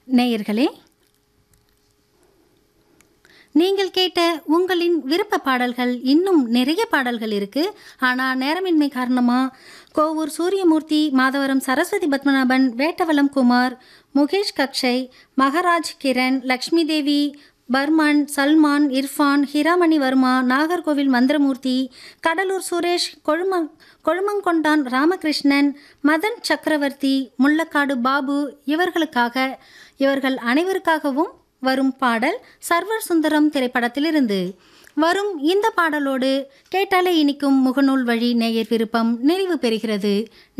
நேயர்களே நீங்கள் கேட்ட உங்களின் விருப்ப பாடல்கள் இன்னும் நிறைய பாடல்கள் இருக்கு ஆனா நேரமின்மை காரணமா கோவூர் சூரியமூர்த்தி மாதவரம் சரஸ்வதி பத்மநாபன் வேட்டவலம் குமார் முகேஷ் கக்ஷய் மகராஜ் கிரண் லக்ஷ்மி தேவி பர்மன் சல்மான் இர்ஃபான் ஹிராமணி வர்மா நாகர்கோவில் மந்திரமூர்த்தி கடலூர் சுரேஷ் கொழும கொழுமங்கொண்டான் ராமகிருஷ்ணன் மதன் சக்கரவர்த்தி முள்ளக்காடு பாபு இவர்களுக்காக இவர்கள் அனைவருக்காகவும் வரும் பாடல் சர்வர் சுந்தரம் திரைப்படத்திலிருந்து வரும் இந்த பாடலோடு கேட்டாலே இனிக்கும் முகநூல் வழி நேயர் விருப்பம் நிறைவு பெறுகிறது